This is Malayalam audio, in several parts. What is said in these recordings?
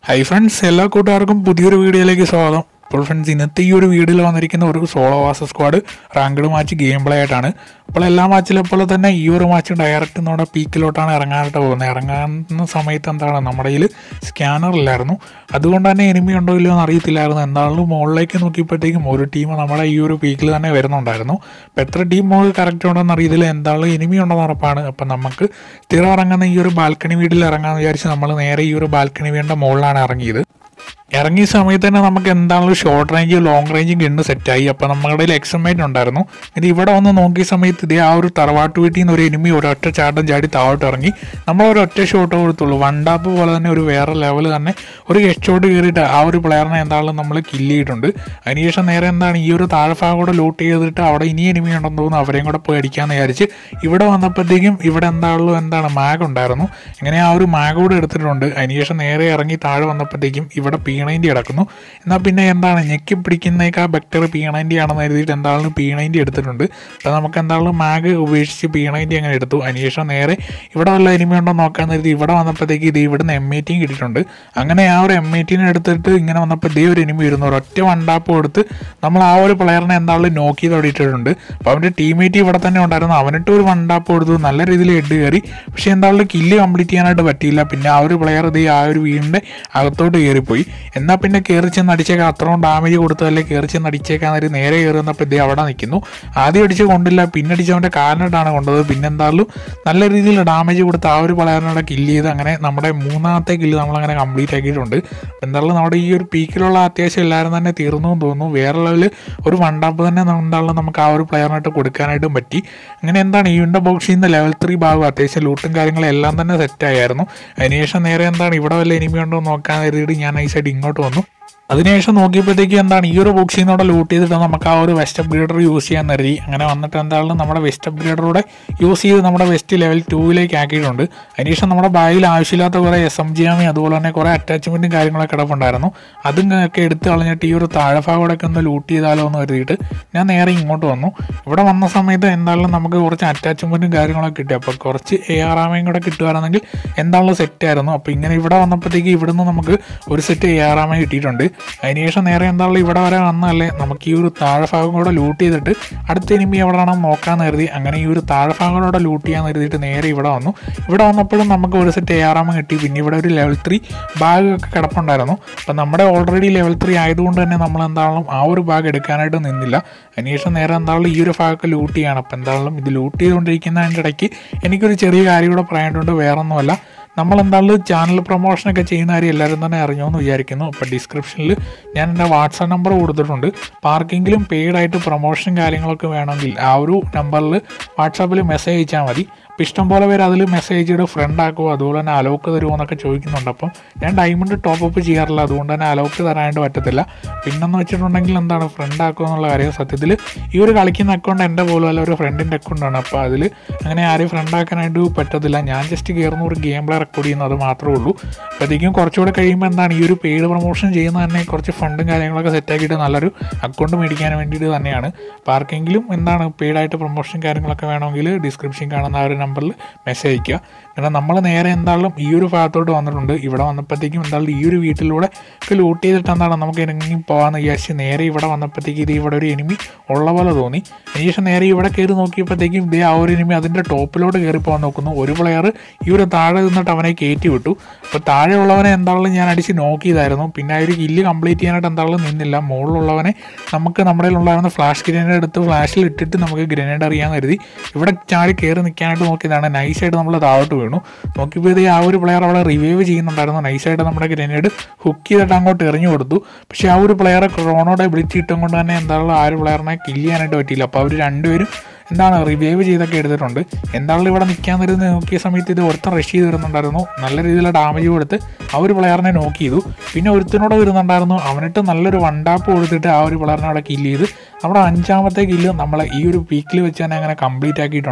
ഹൈ ഫ്രണ്ട്സ് എല്ലാ കൂട്ടുകാർക്കും പുതിയൊരു വീഡിയോയിലേക്ക് സ്വാഗതം അപ്പോൾ ഫ്രണ്ട്സ് ഇന്നത്തെ ഈ ഒരു വീഡിയോയിൽ വന്നിരിക്കുന്ന ഒരു സോളോ വാസ squad ranked match game play ആയിട്ടാണ് അപ്പോൾ എല്ലാ മാച്ചിലും പോലെ തന്നെ ഈ ഒരു മാച്ച് ഡയറക്റ്റ് നമ്മുടെ പീക്കിലോട്ടാണ് ഇറങ്ങാനായിട്ട് പോകുന്നത് ഇറങ്ങുന്ന സമയത്ത് എന്താണ് നമ്മുടെ കയ്യിൽ സ്കാനർ ഇല്ലായിരുന്നു അതുകൊണ്ട് തന്നെ എനിമി ഉണ്ടോ ഇല്ലയോ എന്ന് അറിയത്തില്ലായിരുന്നു എന്താണെങ്കിലും മുകളിലേക്ക് നോക്കിയപ്പോഴത്തേക്കും ഒരു ടീം നമ്മുടെ ഈ ഒരു പീക്കിൽ തന്നെ വരുന്നുണ്ടായിരുന്നു അപ്പോൾ എത്ര ടീം മുകളിൽ കറക്റ്റ് ഉണ്ടോയെന്ന് അറിയത്തില്ല എന്താണെങ്കിലും എനിമി ഉണ്ടെന്ന് ഉറപ്പാണ് അപ്പം നമുക്ക് സ്ഥിരം ഇറങ്ങുന്ന ഈ ഒരു ബാൽക്കണി വീട്ടിൽ ഇറങ്ങാമെന്ന് വിചാരിച്ച് നമ്മൾ നേരെ ഈ ഒരു ബാൽക്കണി വീടിൻ്റെ മുകളിലാണ് ഇറങ്ങിയത് ഇറങ്ങിയ സമയത്ത് തന്നെ നമുക്ക് എന്താണെങ്കിലും ഷോർട്ട് റേഞ്ച് ലോങ് റേഞ്ചും ഗണ്ണ് സെറ്റായി അപ്പോൾ നമ്മുടെ കയ്യിൽ എക്സമേറ്റ് ഉണ്ടായിരുന്നു ഇത് ഇവിടെ വന്ന് നോക്കിയ സമയത്ത് ഇതേ ആ ഒരു തറവാട്ട് വീട്ടിൽ നിന്ന് ഒരു എനിമി ഒരൊറ്റ ചാട്ടം ചാടി താഴോട്ട് ഇറങ്ങി നമ്മൾ ഒരു ഒറ്റ ഷോട്ട് കൊടുത്തുള്ളൂ വൺ ടാപ്പ് പോലെ തന്നെ ഒരു വേറെ ലെവൽ തന്നെ ഒരു ഹെഡ് ഷോട്ട് കയറിയിട്ട് ആ ഒരു പ്ലെയറിനെ എന്താണെങ്കിലും നമ്മൾ കില്ല് ചെയ്തിട്ടുണ്ട് അതിനുശേഷം നേരെ എന്താണ് ഈ ഒരു താഴ്ഭാഗം കൂടെ ലൂട്ട് ചെയ്തിട്ട് അവിടെ ഇനി എനിമി ഉണ്ടെന്ന് തോന്നുന്നു അവരെയും കൂടെ പോയി അടിക്കാമെന്ന് വിചാരിച്ച് ഇവിടെ വന്നപ്പോഴത്തേക്കും ഇവിടെ എന്താണല്ലോ എന്താണ് മാഗ് ഉണ്ടായിരുന്നു ഇങ്ങനെ ആ ഒരു മാഗ് കൂടെ എടുത്തിട്ടുണ്ട് അതിനുശേഷം നേരെ ഇറങ്ങി താഴെ വന്നപ്പോഴത്തേക്കും ഇവിടെ പീണൈൻ്റെ കിടക്കുന്നു എന്നാൽ പിന്നെ എന്താണ് ഞെക്കി പിടിക്കുന്നേക്കാ ബക്ടർ പീണൈൻ്റെ ആണെന്ന് എഴുതിയിട്ട് എന്താണെങ്കിലും പീണൈൻ്റെ എടുത്തിട്ടുണ്ട് അപ്പോൾ നമുക്ക് എന്താണെങ്കിലും മാഗ് ഉപേക്ഷിച്ച് പീണൈൻ്റെ അങ്ങനെ എടുത്തു അതിനുശേഷം നേരെ ഇവിടെ വല്ല എനിമി ഉണ്ടോ നോക്കാൻ കരുതി ഇവിടെ വന്നപ്പോഴത്തേക്ക് ഇത് ഇവിടുന്ന് എം എ ടിയും കിട്ടിയിട്ടുണ്ട് അങ്ങനെ ആ ഒരു എം എ ടീനെ എടുത്തിട്ട് ഇങ്ങനെ വന്നപ്പോൾ ഇതേ ഒരു എനിമി വരുന്നു ഒരൊറ്റ വണ്ടാപ്പ് കൊടുത്ത് നമ്മൾ ആ ഒരു പ്ലെയറിനെ എന്താണെങ്കിലും നോക്കി തൊടിയിട്ടിട്ടുണ്ട് അപ്പോൾ അവൻ്റെ ടീമേറ്റ് ഇവിടെ തന്നെ ഉണ്ടായിരുന്നു അവനിട്ട് ഒരു വണ്ടാപ്പ് കൊടുത്തു നല്ല രീതിയിൽ ഹെഡ് കയറി പക്ഷേ എന്താണെങ്കിലും കില്ല് കംപ്ലീറ്റ് ചെയ്യാനായിട്ട് പറ്റിയില്ല പിന്നെ ആ ഒരു പ്ലെയർ ഇത് ആ ഒരു വീടിൻ്റെ അകത്തോട്ട് കയറിപ്പോയി എന്നാൽ പിന്നെ കയറി ചെന്ന് അടിച്ചേക്കാം അത്രയും ഡാമേജ് കൊടുത്തതല്ലേ കയറി ചെന്ന് അടിച്ചേക്കാൻ നേരം നേരെ കയറി വന്നപ്പോൾ ഇതേ അവിടെ നിൽക്കുന്നു ആദ്യം അടിച്ച് കൊണ്ടില്ല പിന്നെ അടിച്ചവൻ്റെ കാലിനിട്ടാണ് കൊണ്ടത് പിന്നെ എന്തായാലും നല്ല രീതിയിൽ ഡാമേജ് കൊടുത്ത് ആ ഒരു പ്ലെയറിനോടെ കില്ല് ചെയ്ത് അങ്ങനെ നമ്മുടെ മൂന്നാമത്തെ കില്ല് നമ്മളങ്ങനെ കംപ്ലീറ്റ് ആക്കിയിട്ടുണ്ട് എന്തായാലും നമ്മുടെ ഈ ഒരു പീക്കിലുള്ള അത്യാവശ്യം എല്ലാവരും തന്നെ തീർന്നു എന്ന് തോന്നുന്നു വേറെ ലെവലിൽ ഒരു വണ്ടാപ്പ് തന്നെ എന്തായാലും നമുക്ക് ആ ഒരു പ്ലെയറിനായിട്ട് കൊടുക്കാനായിട്ടും പറ്റി അങ്ങനെ എന്താണ് ഈ വിൻഡോ ബോക്സിൽ നിന്ന് ലെവൽ ത്രീ ഭാഗം അത്യാവശ്യം ലൂട്ടും കാര്യങ്ങളും എല്ലാം തന്നെ സെറ്റായിരുന്നു അതിനുശേഷം നേരെ എന്താണ് ഇവിടെ വല്ല എനിമി ഉണ്ടോ എന്ന് നോക്കാൻ കരുതിയിട്ട് ഞാൻ നൈസായിട്ട് ഇങ്ങോട്ട് വന്നു അതിനുശേഷം നോക്കിയപ്പോഴത്തേക്ക് എന്താണ് ഈ ഒരു ബോക്സിൽ നിന്നോടെ ലൂട്ട് ചെയ്തിട്ട് നമുക്ക് ആ ഒരു വെസ്റ്റ് അപ്ഗ്രേഡർ യൂസ് ചെയ്യാൻ കരുതി അങ്ങനെ വന്നിട്ട് എന്താണ് നമ്മുടെ വെസ്റ്റ് അപ്ഗ്രേഡറൂടെ യൂസ് ചെയ്ത് നമ്മുടെ വെസ്റ്റ് ലെവൽ ടൂവിലേക്ക് ആക്കിയിട്ടുണ്ട് അതിനുശേഷം നമ്മുടെ ബാഗിൽ ആവശ്യമില്ലാത്ത കുറേ എസ് എം ജി ആമി അതുപോലെ തന്നെ കുറേ അറ്റാച്ച്മെൻറ്റും കാര്യങ്ങളൊക്കെ കിടപ്പുണ്ടായിരുന്നു അതും ഒക്കെ എടുത്ത് കളഞ്ഞിട്ട് ഈ ഒരു താഴെഭാഗമൊക്കെ ഒന്ന് ലൂട്ട് ചെയ്താലോ എന്ന് കരുതിയിട്ട് ഞാൻ നേരെ ഇങ്ങോട്ട് വന്നു ഇവിടെ വന്ന സമയത്ത് എന്തായാലും നമുക്ക് കുറച്ച് അറ്റാച്ച്മെൻറ്റും കാര്യങ്ങളൊക്കെ കിട്ടി അപ്പോൾ കുറച്ച് എ ആർ ആമയും കൂടെ കിട്ടുകയാണെങ്കിൽ എന്താണല്ലോ സെറ്റ് ആയിരുന്നു അപ്പോൾ ഇങ്ങനെ ഇവിടെ വന്നപ്പോഴത്തേക്ക് ഇവിടുന്ന് നമുക്ക് ഒരു സെറ്റ് എ ആർ ആമ കിട്ടിയിട്ടുണ്ട് അതിനുശേഷം നേരെ എന്താണല്ലോ ഇവിടെ വരെ വന്നതല്ലേ നമുക്ക് ഈ ഒരു താഴെഭാഗം കൂടെ ലൂട്ട് ചെയ്തിട്ട് അടുത്ത എനിമി എവിടെയാണെന്ന് നോക്കാമെന്ന് കരുതി അങ്ങനെ ഈ ഒരു താഴെഭാഗം കൂടെ ലൂട്ട് ചെയ്യാൻ കരുതിയിട്ട് നേരെ ഇവിടെ വന്നു ഇവിടെ വന്നപ്പോഴും നമുക്ക് ഒരു സെറ്റ് എ ആർ ആമ കിട്ടി പിന്നെ ഇവിടെ ഒരു ലെവൽ ത്രീ ബാഗ് ഒക്കെ കിടപ്പുണ്ടായിരുന്നു അപ്പം നമ്മുടെ ഓൾറെഡി ലെവൽ ത്രീ ആയതുകൊണ്ട് തന്നെ നമ്മൾ എന്താണെങ്കിലും ആ ഒരു ബാഗ് എടുക്കാനായിട്ട് നിന്നില്ല അതിനുശേഷം നേരെ എന്താണെങ്കിലും ഈ ഒരു ഭാഗമൊക്കെ ലൂട്ട് ചെയ്യണം അപ്പം എന്താണെങ്കിലും ഇത് ലൂട്ട് ചെയ്തുകൊണ്ടിരിക്കുന്നതിൻ്റെ ഇടയ്ക്ക് എനിക്കൊരു ചെറിയ കാര്യം കൂടെ പറയാനായിട്ടുണ്ട് വേറൊന്നുമല്ല നമ്മൾ എന്തായാലും ചാനൽ പ്രൊമോഷനൊക്കെ ചെയ്യുന്ന കാര്യം എല്ലാവരും തന്നെ അറിഞ്ഞോ എന്ന് വിചാരിക്കുന്നു അപ്പോൾ ഡിസ്ക്രിപ്ഷനിൽ ഞാൻ എൻ്റെ വാട്സാപ്പ് നമ്പർ കൊടുത്തിട്ടുണ്ട് അപ്പോൾ ആർക്കെങ്കിലും പെയ്ഡായിട്ട് പ്രൊമോഷൻ കാര്യങ്ങളൊക്കെ വേണമെങ്കിൽ ആ ഒരു നമ്പറിൽ വാട്സാപ്പിൽ മെസ്സേജ് അയച്ചാൽ മതി അപ്പോൾ ഇഷ്ടംപോലെ പേര് അതിൽ മെസ്സേജ് ചെയ്ത് ഫ്രണ്ട് ആക്കുമോ അതുപോലെ തന്നെ അലോക്ക് തരുമോ എന്നൊക്കെ ചോദിക്കുന്നുണ്ട് അപ്പം ഞാൻ ഡയമണ്ട് ടോപ്പ് അപ്പ് ചെയ്യാറില്ല അതുകൊണ്ട് തന്നെ അലോക്ക് തരാനായിട്ട് പറ്റത്തില്ല പിന്നെന്ന് വെച്ചിട്ടുണ്ടെങ്കിൽ എന്താണ് ഫ്രണ്ട് ആക്കുക എന്നുള്ള കാര്യം സത്യത്തിൽ ഈ ഒരു കളിക്കുന്ന അക്കൗണ്ട് എൻ്റെ പോലും അല്ല ഒരു ഫ്രണ്ടിൻ്റെ അക്കൗണ്ടാണ് അപ്പോൾ അതിൽ അങ്ങനെ ആരെയും ഫ്രണ്ട് ആക്കാനായിട്ട് പറ്റത്തില്ല ഞാൻ ജസ്റ്റ് കയറുന്ന ഒരു ഗെയിം പ്ലേ റെക്കോർഡ് ചെയ്യുന്നത് അത് മാത്രമേ ഉള്ളൂ അപ്പോഴത്തേക്കും കുറച്ചുകൂടെ കഴിയുമ്പോൾ എന്താണ് ഈ ഒരു പെയ്ഡ് പ്രൊമോഷൻ ചെയ്യുന്ന തന്നെ കുറച്ച് ഫണ്ടും കാര്യങ്ങളൊക്കെ സെറ്റാക്കിയിട്ട് നല്ലൊരു അക്കൗണ്ട് മേടിക്കാൻ വേണ്ടിയിട്ട് തന്നെയാണ് അപ്പോൾ ആർക്കെങ്കിലും എന്താണ് പെയ്ഡായിട്ട് പ്രൊമോഷൻ കാര്യങ്ങളൊക്കെ വേണമെങ്കിൽ ഡിസ്ക്രിപ്ഷൻ കാണുന്ന ആ ഒരു നമ്പറിൽ മെസ്സേജ് അയക്കുക കാരണം നമ്മൾ നേരെ എന്തായാലും ഈ ഒരു ഭാഗത്തോട്ട് വന്നിട്ടുണ്ട് ഇവിടെ വന്നപ്പോഴത്തേക്കും എന്തായാലും ഈ ഒരു വീട്ടിലൂടെ ഒക്കെ ലൂട്ട് ചെയ്തിട്ട് എന്താണ് നമുക്ക് ഇറങ്ങി പോകാമെന്ന് വിചാരിച്ച് നേരെ ഇവിടെ വന്നപ്പോഴത്തേക്ക് ഇത് ഇവിടെ ഒരു എനിമി ഉള്ള പോലെ തോന്നി അതിനുശേഷം നേരെ ഇവിടെ കയറി നോക്കിയപ്പോഴത്തേക്കും ഇതേ ആ ഒരു എനിമി അതിൻ്റെ ടോപ്പിലോട്ട് കയറി പോകാൻ നോക്കുന്നു ഒരു പ്ലെയർ ഈ ഒരു താഴെ നിന്നിട്ട് അവനെ കയറ്റി വിട്ടു അപ്പോൾ താഴെയുള്ളവനെ എന്താണെങ്കിലും ഞാൻ അടിച്ച് നോക്കിയതായിരുന്നു പിന്നെ ആ ഒരു കില്ല് കംപ്ലീറ്റ് ചെയ്യാനായിട്ട് എന്താണെങ്കിലും നിന്നില്ല മുകളിലുള്ളവനെ നമുക്ക് നമ്മുടെ ഉണ്ടായിരുന്ന ഫ്ലാഷ് ഗ്രനേഡ് എടുത്ത് ഫ്ലാഷിൽ ഇട്ടിട്ട് നമുക്ക് ഗ്രനേഡ് അറിയാൻ കരുതി ഇവിടെ ചാടി കയറി നിൽക്കാനായിട്ട് നോക്കിയതാണ് നൈസായിട്ട് നമ്മൾ താഴോട്ട് വീണു നോക്കിയപ്പോൾ ഇത് ആ ഒരു പ്ലെയർ അവിടെ റിവൈവ് ചെയ്യുന്നുണ്ടായിരുന്നു നൈസായിട്ട് നമ്മുടെ ഗ്രനേഡ് ഹുക്ക് ചെയ്തിട്ട് അങ്ങോട്ട് എറിഞ്ഞു കൊടുത്തു പക്ഷേ ആ ഒരു പ്ലെയറെ ക്രോണോടെ വിളിച്ച് ഇട്ടും കൊണ്ട് തന്നെ എന്താണല്ലോ ആ ഒരു പ്ലെയറിനെ കില്ല് ചെയ്യാനായിട്ട് പറ്റിയില്ല അപ്പോൾ അവർ രണ്ടുപേരും എന്താണ് റിവൈവ് ചെയ്തൊക്കെ എടുത്തിട്ടുണ്ട് എന്താണല്ലോ ഇവിടെ നിൽക്കാൻ വരുന്നത് നോക്കിയ സമയത്ത് ഇത് ഒരുത്തൻ റഷ് ചെയ്ത് വരുന്നുണ്ടായിരുന്നു നല്ല രീതിയിലുള്ള ഡാമേജ് കൊടുത്ത് ആ ഒരു പ്ലെയറിനെ നോക്ക് ചെയ്തു പിന്നെ ഒരുത്തനോട് വരുന്നുണ്ടായിരുന്നു അവനിട്ട് നല്ലൊരു വണ്ടാപ്പ് കൊടുത്തിട്ട് ആ ഒരു പ്ലെയറിനെ അവിടെ കില്ല് ചെയ്ത് നമ്മുടെ അഞ്ചാമത്തെ കില്ല് നമ്മളെ ഈ ഒരു പീക്കിൽ വെച്ച് തന്നെ അങ്ങനെ കംപ്ലീറ്റ് ആക്കിയിട്ടുണ്ട്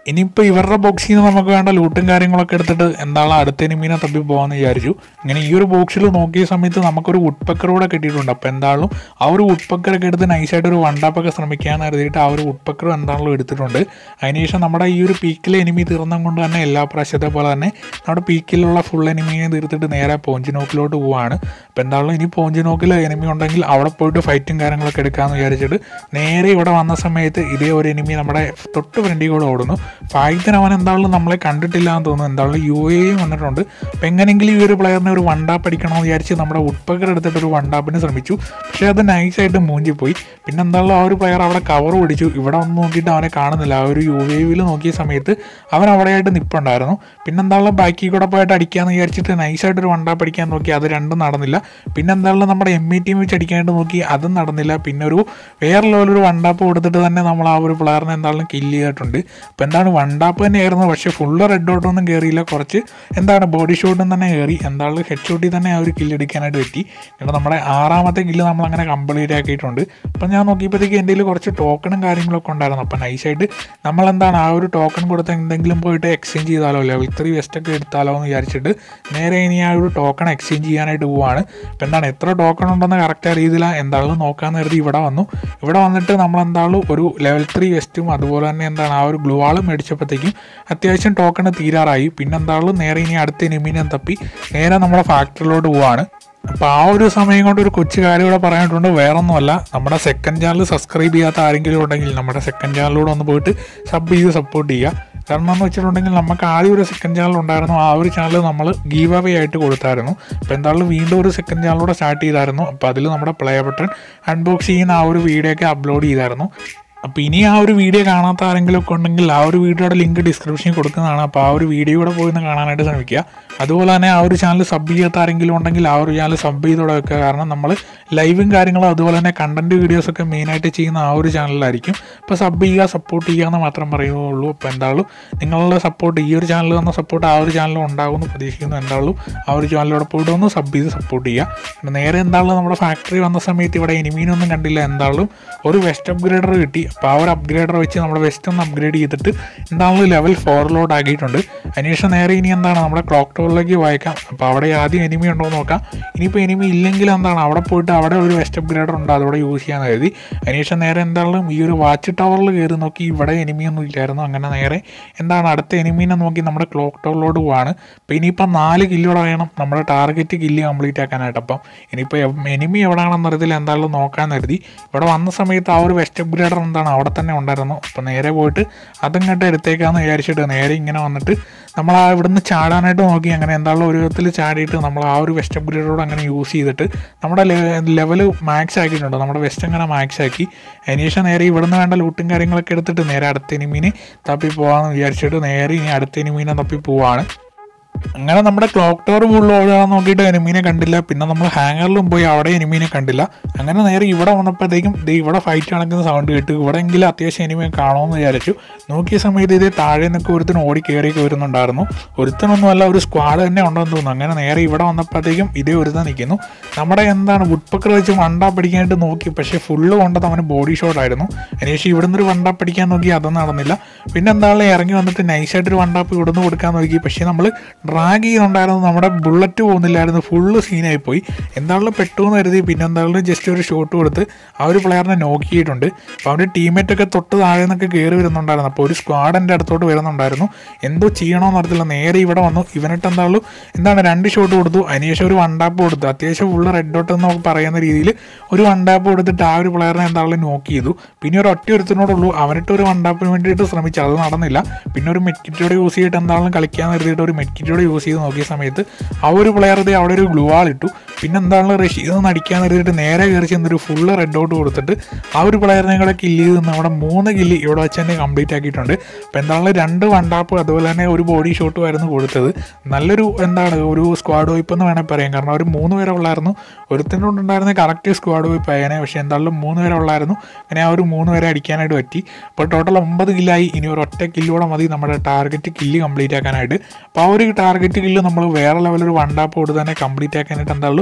ഇനിയിപ്പോൾ ഇവരുടെ ബോക്സിൽ നിന്ന് നമുക്ക് വേണ്ട ലൂട്ടും കാര്യങ്ങളൊക്കെ എടുത്തിട്ട് എന്താണ് അടുത്ത എനിമീനെ തപ്പി പോകാമെന്ന് വിചാരിച്ചു ഇങ്ങനെ ഈ ഒരു ബോക്സിൽ നോക്കിയ സമയത്ത് നമുക്കൊരു വുഡ്പക്കർ കൂടെ കിട്ടിയിട്ടുണ്ട് അപ്പോൾ എന്തായാലും ആ ഒരു വുഡ്പക്കറൊക്കെ എടുത്ത് നൈസായിട്ട് ഒരു വണ്ടാപ്പൊക്കെ ശ്രമിക്കാമെന്ന് കരുതിയിട്ട് ആ ഒരു വുഡ്പക്കർ എന്താണെങ്കിലും എടുത്തിട്ടുണ്ട് അതിനുശേഷം നമ്മുടെ ഈ ഒരു പീക്കിലെ എനിമി തീർന്നം കൊണ്ട് തന്നെ എല്ലാ പ്രാവശ്യത്തെ പോലെ തന്നെ നമ്മുടെ പീക്കിലുള്ള ഫുൾ എനിമിയെ തീർത്തിട്ട് നേരെ പോഞ്ചിനോക്കിലോട്ട് പോവാണ് അപ്പോൾ എന്തായാലും ഇനി പോഞ്ചിനോക്കിൽ എനിമി ഉണ്ടെങ്കിൽ അവിടെ പോയിട്ട് ഫൈറ്റും കാര്യങ്ങളൊക്കെ എടുക്കാമെന്ന് വിചാരിച്ചിട്ട് നേരെ ഇവിടെ വന്ന സമയത്ത് ഇതേ ഒരു എനിമി നമ്മുടെ തൊട്ട് ഫ്രണ്ടിൽ കൂടെ ഓടുന്നു ഫായിത്തിന് അവൻ എന്തായാലും നമ്മളെ കണ്ടിട്ടില്ല എന്ന് തോന്നുന്നു എന്തായാലും യു എയും വന്നിട്ടുണ്ട് അപ്പം എങ്ങനെയെങ്കിലും ഈ ഒരു പ്ലെയറിനെ ഒരു വണ്ടാപ്പ് അടിക്കണമെന്ന് വിചാരിച്ച് നമ്മുടെ ഉട്പക്കർ എടുത്തിട്ട് ഒരു വണ്ടാപ്പിന് ശ്രമിച്ചു പക്ഷേ അത് നൈസായിട്ട് മൂഞ്ചിപ്പോയി പിന്നെ എന്തായാലും ആ ഒരു പ്ലെയർ അവിടെ കവർ പിടിച്ചു ഇവിടെ ഒന്ന് നോക്കിയിട്ട് അവനെ കാണുന്നില്ല ആ ഒരു യു എവിൽ നോക്കിയ സമയത്ത് അവൻ അവിടെയായിട്ട് നിപ്പുണ്ടായിരുന്നു പിന്നെ എന്തായാലും ബാക്കി കൂടെ പോയിട്ട് അടിക്കാമെന്ന് വിചാരിച്ചിട്ട് നൈസായിട്ട് ഒരു വണ്ടാപ്പ് അടിക്കാൻ നോക്കി അത് രണ്ടും നടന്നില്ല പിന്നെ എന്തായാലും നമ്മുടെ എം ഇ ടീം വെച്ച് അടിക്കാനായിട്ട് നോക്കി അതും നടന്നില്ല പിന്നെ ഒരു വേറെ ലെവലൊരു വണ്ടാപ്പ് കൊടുത്തിട്ട് തന്നെ നമ്മൾ ആ ഒരു പ്ലെയറിനെ എന്തായാലും കില്ല് ചെയ്തിട്ടുണ്ട് അപ്പോൾ എന്താണ് വണ്ടാപ്പ് തന്നെയായിരുന്നു പക്ഷേ ഫുള്ള് റെഡ് ഡോട്ടൊന്നും കയറിയില്ല കുറച്ച് എന്താണ് ബോഡി ഷോട്ടും തന്നെ കയറി എന്താണ് ഹെഡ് ഷോട്ടിൽ തന്നെ ആ ഒരു കില്ല് എടുക്കാനായിട്ട് പറ്റി എന്നിട്ട് നമ്മുടെ ആറാമത്തെ കില്ല് നമ്മൾ അങ്ങനെ കംപ്ലീറ്റ് ആക്കിയിട്ടുണ്ട് അപ്പം ഞാൻ നോക്കിയപ്പോഴത്തേക്ക് എൻ്റെ കയ്യിൽ കുറച്ച് ടോക്കണും കാര്യങ്ങളൊക്കെ ഉണ്ടായിരുന്നു അപ്പം നൈസായിട്ട് നമ്മളെന്താണ് ആ ഒരു ടോക്കൺ കൊടുത്ത് എന്തെങ്കിലും പോയിട്ട് എക്സ്ചേഞ്ച് ചെയ്താലോ ലെവൽ ത്രീ വെസ്റ്റ് ഒക്കെ എടുത്താലോ എന്ന് വിചാരിച്ചിട്ട് നേരെ ഇനി ആ ഒരു ടോക്കൺ എക്സ്ചേഞ്ച് ചെയ്യാനായിട്ട് പോവാണ് അപ്പം എന്താണ് എത്ര ടോക്കൺ ഉണ്ടെന്ന് കറക്റ്റ് അറിയില്ല എന്താണെന്ന് നോക്കാമെന്ന് കരുതി ഇവിടെ വന്നു ഇവിടെ വന്നിട്ട് നമ്മൾ എന്താളും ഒരു ലെവൽ ത്രീ വെസ്റ്റും അതുപോലെ തന്നെ എന്താണ് ആ ഒരു ഗ്ലൂ ആളും മേടിച്ചപ്പോഴത്തേക്കും അത്യാവശ്യം ടോക്കൺ തീരാറായി പിന്നെ എന്താളും നേരെ ഇനി അടുത്ത എനിമീനെ തപ്പി നേരെ നമ്മുടെ ഫാക്ടറിയിലോട്ട് പോവാണ് അപ്പോൾ ആ ഒരു സമയം കൊണ്ട് ഒരു കൊച്ചു കാര്യം ഇവിടെ പറയാനായിട്ടുണ്ട് വേറൊന്നുമല്ല നമ്മുടെ സെക്കൻഡ് ചാനൽ സബ്സ്ക്രൈബ് ചെയ്യാത്ത ആരെങ്കിലും ഉണ്ടെങ്കിൽ നമ്മുടെ സെക്കൻഡ് ചാനലിലൂടെ ഒന്ന് പോയിട്ട് സബ് ചെയ്ത് സപ്പോർട്ട് ചെയ്യുക കാരണം എന്ന് വെച്ചിട്ടുണ്ടെങ്കിൽ നമുക്ക് ആദ്യം ഒരു സെക്കൻഡ് ചാനൽ ഉണ്ടായിരുന്നു ആ ഒരു ചാനൽ നമ്മൾ ഗീവ് അവേ ആയിട്ട് കൊടുത്തായിരുന്നു അപ്പോൾ എന്തായാലും വീണ്ടും ഒരു സെക്കൻഡ് ചാനലൂടെ സ്റ്റാർട്ട് ചെയ്തായിരുന്നു അപ്പോൾ അതിൽ നമ്മുടെ പ്ലേ ബട്ടൺ അൺബോക്സ് ചെയ്യുന്ന ആ ഒരു വീഡിയോ ഒക്കെ അപ്ലോഡ് ചെയ്തായിരുന്നു അപ്പോൾ ഇനി ആ ഒരു വീഡിയോ കാണാത്ത ആരെങ്കിലും ഒക്കെ ഉണ്ടെങ്കിൽ ആ ഒരു വീഡിയോയുടെ ലിങ്ക് ഡിസ്ക്രിപ്ഷനിൽ കൊടുക്കുന്നതാണ് അപ്പോൾ ആ ഒരു വീഡിയോ കൂടെ പോയി ഒന്ന് കാണാനായിട്ട് ശ്രമിക്കുക അതുപോലെ തന്നെ ആ ഒരു ചാനൽ സബ് ചെയ്യാത്ത ആരെങ്കിലും ഉണ്ടെങ്കിൽ ആ ഒരു ചാനൽ സബ് ചെയ്തോടെ വെക്കുക കാരണം നമ്മൾ ലൈവും കാര്യങ്ങളും അതുപോലെ തന്നെ കണ്ടന്റ് വീഡിയോസൊക്കെ മെയിനായിട്ട് ചെയ്യുന്ന ആ ഒരു ചാനലിലായിരിക്കും അപ്പോൾ സബ് ചെയ്യുക സപ്പോർട്ട് ചെയ്യുക എന്ന് മാത്രം പറയുള്ളൂ അപ്പോൾ എന്തായാലും നിങ്ങളുടെ സപ്പോർട്ട് ഈ ഒരു ചാനൽ തന്ന സപ്പോർട്ട് ആ ഒരു ചാനലും ഉണ്ടാകുമെന്ന് പ്രതീക്ഷിക്കുന്നു എന്തായാലും ആ ഒരു ചാനലിലൂടെ പോയിട്ട് ഒന്ന് സബ് ചെയ്ത് സപ്പോർട്ട് ചെയ്യുക പിന്നെ നേരെ എന്തായാലും നമ്മുടെ ഫാക്ടറി വന്ന സമയത്ത് ഇവിടെ എനിമീനൊന്നും കണ്ടില്ല എന്തായാലും ഒരു വെസ്റ്റ് അപ്ഗ്രേഡർ കിട്ടി അപ്പോൾ ആ ഒരു അപ്ഗ്രേഡർ വെച്ച് നമ്മുടെ വെസ്റ്റ് ഒന്ന് അപ്ഗ്രേഡ് ചെയ്തിട്ട് എന്താണെങ്കിലും ലെവൽ ഫോറിലോട്ട് ആക്കിയിട്ടുണ്ട് അതിനുശേഷം നേരെ ഇനി എന്താണ് നമ്മുടെ ക്ലോക്ക് ടവറിലേക്ക് വായിക്കാം അപ്പോൾ അവിടെ ആദ്യം എനിമി ഉണ്ടോ എന്ന് നോക്കാം ഇനിയിപ്പോൾ എനിമി ഇല്ലെങ്കിൽ എന്താണ് അവിടെ പോയിട്ട് അവിടെ ഒരു വെസ്റ്റ് അപ്ഗ്രേഡർ ഉണ്ട് അതോടെ യൂസ് ചെയ്യാൻ കരുതി അതിനുശേഷം നേരെ എന്തായാലും ഈ ഒരു വാച്ച് ടവറിൽ കയറി നോക്കി ഇവിടെ എനിമിയൊന്നും ഇല്ലായിരുന്നു അങ്ങനെ നേരെ എന്താണ് അടുത്ത എനിമീനെ നോക്കി നമ്മുടെ ക്ലോക്ക് ടവറിലോട്ട് പോവാണ് അപ്പോൾ ഇനിയിപ്പോൾ നാല് കില്ലോടെ വേണം നമ്മുടെ ടാർഗറ്റ് കില്ല് കംപ്ലീറ്റ് ആക്കാനായിട്ട് അപ്പം ഇനിയിപ്പോൾ എനിമി എവിടെയാണെന്ന് അറിയത്തില്ല എന്തായാലും നോക്കാൻ കരുതി ഇവിടെ വന്ന സമയത്ത് ആ ഒരു വെസ്റ്റ് അപ്ഗ്രേഡർ എന്താണ് അവിടെ തന്നെ ഉണ്ടായിരുന്നു അപ്പോൾ നേരെ പോയിട്ട് അതങ്ങോട്ട് എടുത്തേക്കാന്ന് വിചാരിച്ചിട്ട് നേരെ ഇങ്ങനെ വന്നിട്ട് നമ്മൾ ആ ഇവിടുന്ന് ചാടാനായിട്ട് നോക്കി അങ്ങനെ എന്തായാലും ഒരു വിധത്തിൽ ചാടിയിട്ട് നമ്മൾ ആ ഒരു വെസ്റ്റ് അപ്ഗ്രേഡോട് അങ്ങനെ യൂസ് ചെയ്തിട്ട് നമ്മുടെ ലെവൽ മാക്സ് ആക്കിയിട്ടുണ്ട് നമ്മുടെ വെസ്റ്റ് അങ്ങനെ മാക്സ് ആക്കി അതിനുശേഷം നേരെ ഇവിടുന്ന് വേണ്ട ലൂട്ടും കാര്യങ്ങളൊക്കെ എടുത്തിട്ട് നേരെ അടുത്ത എനിമീനെ തപ്പി പോകാമെന്ന് വിചാരിച്ചിട്ട് നേരെ ഇനി അടുത്ത എനിമീനെ തപ്പി പോവാണ് അങ്ങനെ നമ്മുടെ ക്ലോക്ക് ടവർ ഫുള്ള് ഓടാൻ നോക്കിയിട്ട് എനിമീനെ കണ്ടില്ല പിന്നെ നമ്മൾ ഹാങ്ങറിലും പോയി അവിടെ എനിമീനെ കണ്ടില്ല അങ്ങനെ നേരെ ഇവിടെ വന്നപ്പോഴത്തേക്കും ദേ ഇവിടെ ഫൈറ്റ് നടക്കുന്ന സൗണ്ട് കേട്ട് ഇവിടെ എങ്കിലും അത്യാവശ്യം എനിമയെ കാണുമെന്ന് വിചാരിച്ചു നോക്കിയ സമയത്ത് ഇതേ താഴെ നിന്നൊക്കെ ഒരുത്തൻ ഓടി കയറിയൊക്കെ വരുന്നുണ്ടായിരുന്നു ഒരുത്തനൊന്നുമല്ല ഒരു സ്ക്വാഡ് തന്നെ ഉണ്ടെന്ന് തോന്നുന്നു അങ്ങനെ നേരെ ഇവിടെ വന്നപ്പോഴത്തേക്കും ഇതേ ഒരുത്തൻ നിൽക്കുന്നു നമ്മുടെ എന്താണ് വുഡ്പക്കർ വെച്ച് വണ്ട പിടിക്കാനായിട്ട് നോക്കി പക്ഷേ ഫുള്ള് കൊണ്ടത് അവന് ബോഡി ഷോട്ട് ആയിരുന്നു അതിനുശേഷം ഇവിടുന്ന് ഒരു വണ്ട പിടിക്കാൻ നോക്കി അതൊന്നും നടന്നില്ല പിന്നെ എന്താണ് ഇറങ്ങി വന്നിട്ട് നൈസായിട്ട് ഒരു വണ്ടാപ്പ് ഇവിടുന്ന് കൊടുക്കാൻ നോക്കി പക്ഷേ നമ്മൾ ഡ്രാഗ് ചെയ്യുന്നുണ്ടായിരുന്നു നമ്മുടെ ബുള്ളറ്റ് പോകുന്നില്ലായിരുന്നു ഫുള്ള് സീനായി പോയി എന്താണെങ്കിലും പെട്ടു എന്ന് കരുതി പിന്നെ എന്താണെങ്കിലും ജസ്റ്റ് ഒരു ഷോട്ട് കൊടുത്ത് ആ ഒരു പ്ലെയറിനെ നോക്കിയിട്ടുണ്ട് അപ്പോൾ അവൻ്റെ ടീമേറ്റ് ഒക്കെ തൊട്ട് താഴെ നിന്നൊക്കെ കയറി വരുന്നുണ്ടായിരുന്നു അപ്പോൾ ഒരു സ്ക്വാഡ് എൻ്റെ അടുത്തോട്ട് വരുന്നുണ്ടായിരുന്നു എന്തോ ചെയ്യണമെന്ന് അറിയത്തില്ല നേരെ ഇവിടെ വന്നു ഇവനിട്ട് എന്തായാലും എന്താണ് രണ്ട് ഷോട്ട് കൊടുത്തു അതിനുശേഷം ഒരു വണ്ടാപ്പ് കൊടുത്തു അത്യാവശ്യം ഫുള്ള് റെഡ് ഡോട്ട് എന്ന് പറയുന്ന രീതിയിൽ ഒരു വണ്ടാപ്പ് കൊടുത്തിട്ട് ആ ഒരു പ്ലെയറിനെ എന്തായാലും നോക്ക് ചെയ്തു പിന്നെ ഒരു ഒറ്റ ഒരുത്തിനോടുള്ളൂ അവനിട്ട് ഒരു വണ്ടാപ്പിന് വേണ്ടിയിട്ട് ശ്രമിച്ചു അത് നടന്നില്ല പിന്നെ ഒരു മെറ്റ്കിറ്റോടെ യൂസ് ചെയ്തിട്ട് എന്തായാലും കളിക്കാൻ കരുതിയിട്ട് ഒരു മെറ്റ്കിറ്റോടെ യൂസ് ചെയ്ത് നോക്കിയ സമയത്ത് ആ ഒരു പ്ലെയർ ഇത് അവിടെ ഒരു ഗ്ലൂ ആൾ ഇട്ടു പിന്നെ എന്താണ് റഷീദ് ഒന്ന് അടിക്കാൻ കരുതിയിട്ട് നേരെ കയറി ചെന്നൊരു ഫുള്ള് റെഡ് ഔട്ട് കൊടുത്തിട്ട് ആ ഒരു പ്ലെയറിനെ കൂടെ കില്ല് ചെയ്ത് നമ്മുടെ മൂന്ന് കില്ല് ഇവിടെ വെച്ച് തന്നെ കംപ്ലീറ്റ് ആക്കിയിട്ടുണ്ട് അപ്പോൾ എന്താണ് രണ്ട് വണ്ടാപ്പ് അതുപോലെ തന്നെ ഒരു ബോഡി ഷോട്ടും ആയിരുന്നു കൊടുത്തത് നല്ലൊരു എന്താണ് ഒരു സ്ക്വാഡ് വൈപ്പ് എന്ന് വേണമെങ്കിൽ പറയാം കാരണം അവർ മൂന്ന് പേരെ ഉള്ളായിരുന്നു ഒരുത്തിനോടുണ്ടായിരുന്ന കറക്റ്റ് സ്ക്വാഡ് വൈപ്പ് ആയനെ പക്ഷേ എന്തായാലും മൂന്ന് പേരെ ഉള്ളായിരുന്നു അങ്ങനെ ആ ഒരു മൂന്ന് പേരെ അടിക്കാനായിട്ട് പറ്റി അപ്പോൾ ടോട്ടൽ ഒമ്പത് കില്ലായി ഇനി ഒരു ഒറ്റ കില്ലോടെ മതി നമ്മുടെ ടാർഗറ്റ് കില്ല് കംപ്ലീറ്റ് ആക്കാനായിട്ട് അപ്പോൾ ആ ഒരു ടാർഗറ്റ് കില്ല് നമ്മൾ വേറെ ലെവലൊരു വണ്ടാപ്പ് കൊടുത്ത് തന്നെ കംപ്ലീറ്റ് ആക്കാനായിട്ട് എന്തായാലും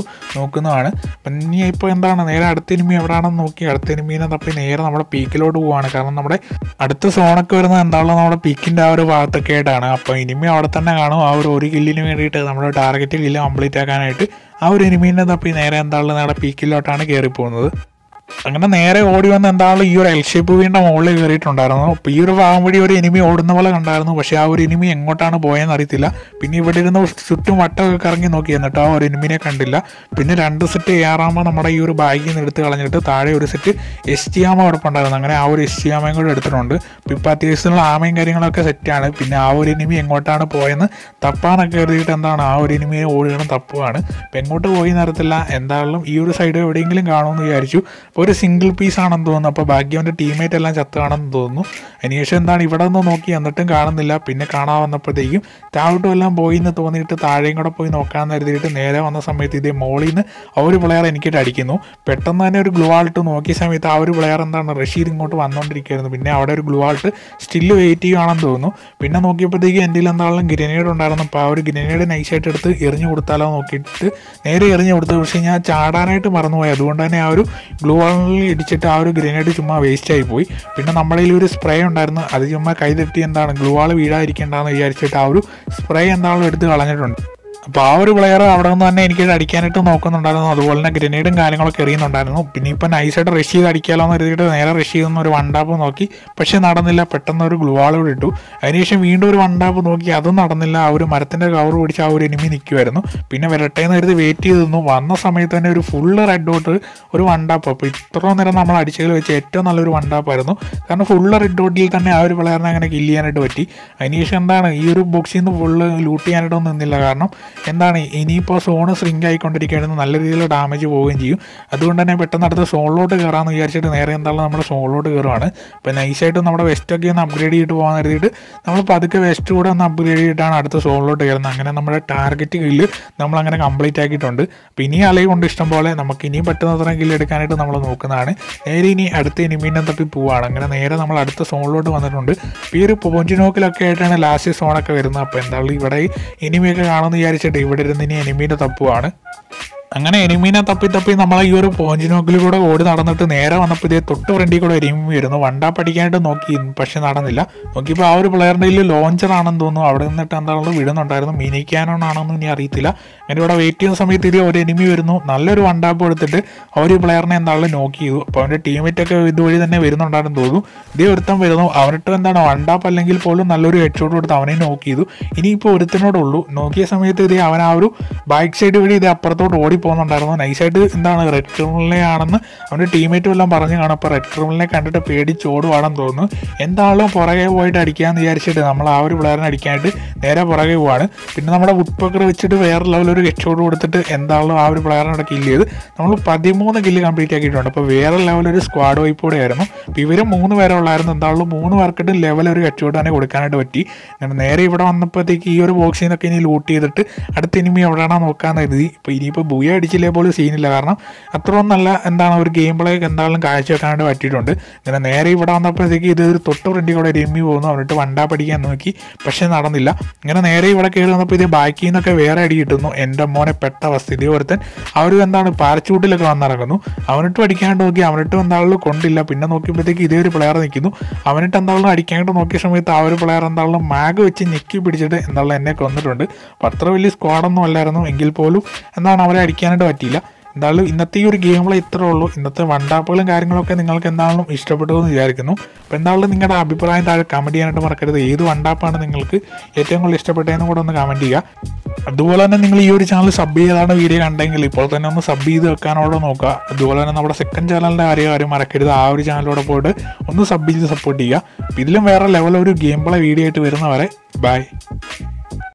നോക്കുന്നതാണ് അപ്പം ഇനി ഇപ്പോൾ എന്താണ് നേരെ അടുത്ത എനിമി എവിടെയാണെന്ന് നോക്കി അടുത്ത എനിമീനെ തപ്പി നേരെ നമ്മുടെ പീക്കിലോട്ട് പോവാണ് കാരണം നമ്മുടെ അടുത്ത സോണൊക്കെ വരുന്നത് എന്താണല്ലോ നമ്മുടെ പീക്കിൻ്റെ ആ ഒരു ഭാഗത്തൊക്കെ ആയിട്ടാണ് അപ്പോൾ എനിമി അവിടെ തന്നെ കാണും ആ ഒരു ഒരു കില്ലിന് വേണ്ടിയിട്ട് നമ്മുടെ ടാർഗറ്റ് കില്ല് കംപ്ലീറ്റ് ആക്കാനായിട്ട് ആ ഒരു എനിമീനെ തപ്പി നേരെ എന്താണല്ലോ നമ്മുടെ പീക്കിലോട്ടാണ് കയറി പോകുന്നത് അങ്ങനെ നേരെ ഓടി വന്ന് എന്താണല്ലോ ഈ ഒരു എൽ ഷേപ്പ് വീണ്ടും മുകളിൽ കയറിയിട്ടുണ്ടായിരുന്നു അപ്പോൾ ഈ ഒരു ഭാഗം വഴി ഒരു എനിമി ഓടുന്ന പോലെ കണ്ടായിരുന്നു പക്ഷേ ആ ഒരു എനിമി എങ്ങോട്ടാണ് പോയെന്ന് അറിയത്തില്ല പിന്നെ ഇവിടെ ഇരുന്ന് ചുറ്റും വട്ടമൊക്കെ കറങ്ങി നോക്കി എന്നിട്ട് ആ ഒരു എനിമിനെ കണ്ടില്ല പിന്നെ രണ്ട് സെറ്റ് ഏറാകുമ്പോൾ നമ്മുടെ ഈ ഒരു ബാഗിൽ നിന്ന് എടുത്ത് കളഞ്ഞിട്ട് താഴെ ഒരു സെറ്റ് എസ് ടി ആമ കിടപ്പുണ്ടായിരുന്നു അങ്ങനെ ആ ഒരു എസ് ടി ആമയും കൂടെ എടുത്തിട്ടുണ്ട് അപ്പോൾ ഇപ്പോൾ അത്യാവശ്യമുള്ള ആമയും കാര്യങ്ങളൊക്കെ സെറ്റാണ് പിന്നെ ആ ഒരു എനിമി എങ്ങോട്ടാണ് പോയെന്ന് തപ്പാനൊക്കെ കരുതിയിട്ട് എന്താണ് ആ ഒരു എനിമിയെ ഓടുകയാണ് തപ്പുകയാണ് അപ്പോൾ എങ്ങോട്ട് പോയി എന്നറിയത്തില്ല എന്തായാലും ഈ ഒരു സൈഡ് എവിടെയെങ്കിലും കാണുമെന്ന് വിചാരിച്ചു അപ്പോൾ ഒരു സിംഗിൾ പീസ് ആണെന്ന് തോന്നുന്നു അപ്പോൾ ബാക്കി അവൻ്റെ ടീമേറ്റ് എല്ലാം ചത്താണെന്ന് തോന്നുന്നു അതിനുശേഷം എന്താണ് ഇവിടെ നിന്ന് നോക്കി എന്നിട്ടും കാണുന്നില്ല പിന്നെ കാണാൻ വന്നപ്പോഴത്തേക്കും താഴോട്ടും എല്ലാം പോയി എന്ന് തോന്നിയിട്ട് താഴെയും കൂടെ പോയി നോക്കാമെന്ന് കരുതിയിട്ട് നേരെ വന്ന സമയത്ത് ഇതേ മോളിൽ നിന്ന് ആ ഒരു പ്ലെയർ എനിക്കിട്ട് അടിക്കുന്നു പെട്ടെന്ന് തന്നെ ഒരു ഗ്ലൂ ആൾട്ട് നോക്കിയ സമയത്ത് ആ ഒരു പ്ലെയർ എന്താണ് റഷീദ് ഇങ്ങോട്ട് വന്നുകൊണ്ടിരിക്കുകയായിരുന്നു പിന്നെ അവിടെ ഒരു ഗ്ലൂ ആൾട്ട് സ്റ്റില്ല് വെയിറ്റ് ചെയ്യുകയാണെന്ന് തോന്നുന്നു പിന്നെ നോക്കിയപ്പോഴത്തേക്ക് എൻ്റെ കയ്യിൽ എന്താണെങ്കിലും ഗ്രനേഡ് ഉണ്ടായിരുന്നു അപ്പോൾ ആ ഒരു ഗ്രനേഡ് നൈസായിട്ട് എടുത്ത് എറിഞ്ഞു കൊടുത്താലോ നോക്കിയിട്ട് നേരെ എറിഞ്ഞു കൊടുത്തു പക്ഷേ ഞാൻ ചാടാനായിട്ട് മറന്നുപോയി അതുകൊണ്ട് തന്നെ ആ ഒരു ഗ്ലൂ വാളിൽ ഇടിച്ചിട്ട് ആ ഒരു ഗ്രനേഡ് ചുമ്മാ വേസ്റ്റ് ആയി പോയി പിന്നെ നമ്മുടെ കയ്യിൽ ഒരു സ്പ്രേ ഉണ്ടായിരുന്നു അത് ചുമ്മാ കൈ തട്ടി എന്താണ് ഗ്ലൂ വാൾ വീഴാതിരിക്കേണ്ടെന്ന് വിചാരിച്ചിട്ട് ആ ഒരു സ്പ്രേ എന്താണെങ്കിലും എടുത്ത് കളഞ്ഞിട്ടുണ്ട് അപ്പോൾ ആ ഒരു പ്ലെയർ അവിടെ നിന്ന് തന്നെ എനിക്ക് അടിക്കാനായിട്ട് നോക്കുന്നുണ്ടായിരുന്നു അതുപോലെ തന്നെ ഗ്രനേഡും കാര്യങ്ങളൊക്കെ എറിയുന്നുണ്ടായിരുന്നു പിന്നെ ഇപ്പം നൈസായിട്ട് റഷ് ചെയ്ത് അടിക്കാമല്ലോ എന്ന് കരുതിയിട്ട് നേരെ റഷ് ചെയ്തെന്ന് ഒരു വണ്ടാപ്പ് നോക്കി പക്ഷേ നടന്നില്ല പെട്ടെന്ന് ഒരു ഗ്ലുവാൾ കൂടി ഇട്ടു അതിനുശേഷം വീണ്ടും ഒരു വണ്ടാപ്പ് നോക്കി അതും നടന്നില്ല ആ ഒരു മരത്തിൻ്റെ കവർ പിടിച്ച് ആ ഒരു എനിമി നിൽക്കുമായിരുന്നു പിന്നെ വരട്ടെ എന്ന് കരുതി വെയിറ്റ് ചെയ്ത് നിന്നു വന്ന സമയത്ത് തന്നെ ഒരു ഫുള്ള് റെഡ് ഡോട്ട് ഒരു വണ്ടാപ്പ് അപ്പോൾ ഇത്രയും നേരം നമ്മൾ അടിച്ചതിൽ വെച്ച് ഏറ്റവും നല്ലൊരു വണ്ടാപ്പായിരുന്നു കാരണം ഫുള്ള് റെഡ് ഡോട്ടിൽ തന്നെ ആ ഒരു പ്ലെയറിനെ അങ്ങനെ കില്ല് ചെയ്യാനായിട്ട് പറ്റി അതിനുശേഷം എന്താണ് ഈ ഒരു ബോക്സിൽ നിന്ന് ഫുള്ള് ലൂട്ട് ചെയ്യാനായിട്ടൊന്നും നിന്നില്ല കാരണം എന്താണ് ഇനിയിപ്പോൾ സോണ് സ്ട്രിങ്ക് ആയിക്കൊണ്ടിരിക്കുകയായിരുന്നു നല്ല രീതിയിൽ ഡാമേജ് പോവുകയും ചെയ്യും അതുകൊണ്ട് തന്നെ പെട്ടെന്ന് അടുത്ത സോണിലോട്ട് കയറാമെന്ന് വിചാരിച്ചിട്ട് നേരെ എന്താണ് നമ്മൾ സോണിലോട്ട് കയറുവാണ് അപ്പോൾ നൈസായിട്ട് നമ്മുടെ വെസ്റ്റൊക്കെ ഒന്ന് അപ്ഗ്രേഡ് ചെയ്തിട്ട് പോകാൻ കരുതിയിട്ട് നമ്മൾ പതുക്കെ വെസ്റ്റ് കൂടെ ഒന്ന് അപ്ഗ്രേഡ് ചെയ്തിട്ടാണ് അടുത്ത സോണിലോട്ട് കയറുന്നത് അങ്ങനെ നമ്മുടെ ടാർഗറ്റ് കില്ല് നമ്മൾ അങ്ങനെ കംപ്ലീറ്റ് ആക്കിയിട്ടുണ്ട് അപ്പോൾ ഇനി അലയും കൊണ്ട് ഇഷ്ടം പോലെ നമുക്ക് ഇനിയും പറ്റുന്നത്ര കില്ല് എടുക്കാനായിട്ട് നമ്മൾ നോക്കുന്നതാണ് നേരെ ഇനി അടുത്ത എനിമീനെ തപ്പി പോവാണ് അങ്ങനെ നേരെ നമ്മൾ അടുത്ത സോണിലോട്ട് വന്നിട്ടുണ്ട് അപ്പോൾ ഈ ഒരു പോഞ്ചിനോക്കിലൊക്കെ ആയിട്ടാണ് ലാസ്റ്റ് സോണൊക്കെ വരുന്നത് അപ്പോൾ എന്തായാലും ഇവിടെ എനിമിയൊക്കെ കാണുമെന്ന് വിചാരിച്ചിട്ട് ഇവിടെ ഇരുന്ന് ഇനി എനിമീനെ തപ്പുവാണ് അങ്ങനെ എനിമീനെ തപ്പി തപ്പി നമ്മൾ ഈ ഒരു പോഞ്ചിനോക്കിൽ കൂടെ ഓടി നടന്നിട്ട് നേരെ വന്നപ്പോൾ ഇതേ തൊട്ട് ഫ്രണ്ടിൽ കൂടെ എനിമി വരുന്നു വണ്ടാ പഠിക്കാനായിട്ട് നോക്കി പക്ഷെ നടന്നില്ല നോക്കിയപ്പോൾ ആ ഒരു പ്ലെയറിൻ്റെ കയ്യിൽ ലോഞ്ചർ ആണെന്ന് തോന്നുന്നു അവിടെ നിന്നിട്ട് എന്താണെന്ന് വിടുന്നുണ്ടായിരുന്നു മിനി ക്യാനോൺ ആണെന്ന് ഇനി അറിയത്തില്ല അങ്ങനെ ഇവിടെ വെയിറ്റ് ചെയ്യുന്ന സമയത്ത് ഇതിൽ ഒരു എനിമി വരുന്നു നല്ലൊരു വണ്ടാപ്പ് എടുത്തിട്ട് ആ ഒരു പ്ലെയറിനെ എന്താണെന്ന് നോക്കി ചെയ്തു അപ്പോൾ അവൻ്റെ ടീമേറ്റ് ഒക്കെ ഇതുവഴി തന്നെ വരുന്നുണ്ടായിരുന്നു തോന്നുന്നു ഇതേ ഒരുത്തം വരുന്നു അവനിട്ട് എന്താണ് വണ്ടാപ്പ് അല്ലെങ്കിൽ പോലും നല്ലൊരു ഹെഡ് ഷോട്ട് കൊടുത്ത് അവനെ നോക്കി ചെയ്തു ഇനിയിപ്പോൾ ഒരുത്തിനോടുള്ളൂ നോക്കിയ സമയത്ത് ഇതേ അവൻ ആ ഒരു ബാക്ക് സൈഡ് വഴി ഇത് അപ്പുറത്തോട്ട് ഓടി പോകുന്നുണ്ടായിരുന്നു നൈസായിട്ട് എന്താണ് റെഡ് ക്രിമിനലെ ആണെന്ന് അവൻ്റെ ടീമേറ്റും എല്ലാം പറഞ്ഞു കാണും അപ്പോൾ റെഡ് ക്രിമിനലിനെ കണ്ടിട്ട് പേടിച്ച് ഓടുവാണെന്ന് തോന്നുന്നു എന്താളും പുറകെ പോയിട്ട് അടിക്കാമെന്ന് വിചാരിച്ചിട്ട് നമ്മൾ ആ ഒരു പ്ലെയറിനെ അടിക്കാനായിട്ട് നേരെ പുറകെ പോവാണ് പിന്നെ നമ്മുടെ വുഡ്പക്കർ വെച്ചിട്ട് വേറെ ലെവൽ ഒരു ഹെഡ് കൊടുത്തിട്ട് എന്താളും ആ ഒരു പ്ലെയറിനെ കില്ല് ചെയ്ത് നമ്മൾ പതിമൂന്ന് കില്ല് കംപ്ലീറ്റ് ആക്കിയിട്ടുണ്ട് അപ്പോൾ വേറെ ലെവൽ ഒരു സ്ക്വാഡ് വൈപ്പോടെ ആയിരുന്നു അപ്പോൾ ഇവർ മൂന്ന് പേരെ ഉള്ളായിരുന്നു എന്താളും മൂന്ന് പേർക്കിട്ട് ലെവൽ ഒരു ഹെഡ് തന്നെ കൊടുക്കാനായിട്ട് പറ്റി അങ്ങനെ നേരെ ഇവിടെ വന്നപ്പോഴത്തേക്ക് ഈ ഒരു ബോക്സിൽ നിന്നൊക്കെ ഇനി ലൂട്ട് ചെയ്തിട്ട് അടുത്ത ഇനിമി എവിടെയാണോ നോക്കാമെന്ന് കരുതി ഇപ്പോൾ ഇനിയിപ്പോൾ ബുയ അടിച്ചില്ലേ പോലും സീനില്ല കാരണം അത്രയും നല്ല എന്താണ് ഒരു ഗെയിം പ്ലേ എന്തായാലും കാഴ്ചവെക്കാനായിട്ട് പറ്റിയിട്ടുണ്ട് ഇങ്ങനെ നേരെ ഇവിടെ വന്നപ്പോഴത്തേക്ക് ഇത് ഒരു തൊട്ട് ഫ്രണ്ടിൽ കൂടെ രമ്മി പോകുന്നു അവരിട്ട് വണ്ടാ പഠിക്കാൻ നോക്കി പക്ഷേ നടന്നില്ല ഇങ്ങനെ നേരെ ഇവിടെ കയറി വന്നപ്പോൾ ഇത് ബാക്കിൽ നിന്നൊക്കെ വേറെ അടി കിട്ടുന്നു എൻ്റെ മോനെ പെട്ട അവസ്ഥ ഇതേ ഒരുത്തൻ ആ ഒരു എന്താണ് പാരച്ചൂട്ടിലൊക്കെ വന്നിറങ്ങുന്നു അവനിട്ട് അടിക്കാണ്ട് നോക്കി അവനിട്ട് എന്താണെങ്കിലും കൊണ്ടില്ല പിന്നെ നോക്കിയപ്പോഴത്തേക്ക് ഇതേ ഒരു പ്ലെയർ നിൽക്കുന്നു അവനിട്ട് എന്താണെങ്കിലും അടിക്കാണ്ട് നോക്കിയ സമയത്ത് ആ ഒരു പ്ലെയർ എന്താണെങ്കിലും മാഗ് വെച്ച് ഞെക്കി പിടിച്ചിട്ട് എന്താണെങ്കിലും എന്നെ കൊന്നിട്ടുണ്ട് അപ്പോൾ അത്ര വലിയ സ്ക്വാഡൊന്നും അല്ലായിരുന്നു എങ്കിൽ പോലും എന്താണ് അവരെ അടിക്കാനായിട്ട് പറ്റിയില്ല എന്തായാലും ഇന്നത്തെ ഈ ഒരു ഗെയിമിൽ ഇത്രേ ഉള്ളൂ ഇന്നത്തെ വണ്ടാപ്പുകളും കാര്യങ്ങളൊക്കെ നിങ്ങൾക്ക് എന്താണെങ്കിലും ഇഷ്ടപ്പെട്ടു എന്ന് വിചാരിക്കുന്നു അപ്പോൾ എന്തായാലും നിങ്ങളുടെ അഭിപ്രായം താഴെ കമൻറ്റ് ചെയ്യാനായിട്ട് മറക്കരുത് ഏത് വണ്ടാപ്പാണ് നിങ്ങൾക്ക് ഏറ്റവും കൂടുതൽ ഇഷ്ടപ്പെട്ടതെന്ന് കൂടെ ഒന്ന് കമൻറ്റ് ചെയ്യുക അതുപോലെ തന്നെ നിങ്ങൾ ഈ ഒരു ചാനൽ സബ് ചെയ്താണ് വീഡിയോ കണ്ടെങ്കിൽ ഇപ്പോൾ തന്നെ ഒന്ന് സബ് ചെയ്ത് വെക്കാനോടെ നോക്കുക അതുപോലെ തന്നെ നമ്മുടെ സെക്കൻഡ് ചാനലിൻ്റെ കാര്യം കാര്യം മറക്കരുത് ആ ഒരു ചാനലോടെ പോയിട്ട് ഒന്ന് സബ് ചെയ്ത് സപ്പോർട്ട് ചെയ്യുക ഇതിലും വേറെ ലെവൽ ഒരു ഗെയിം പ്ലേ വീഡിയോ ആയിട്ട് വരുന്നവരെ ബൈ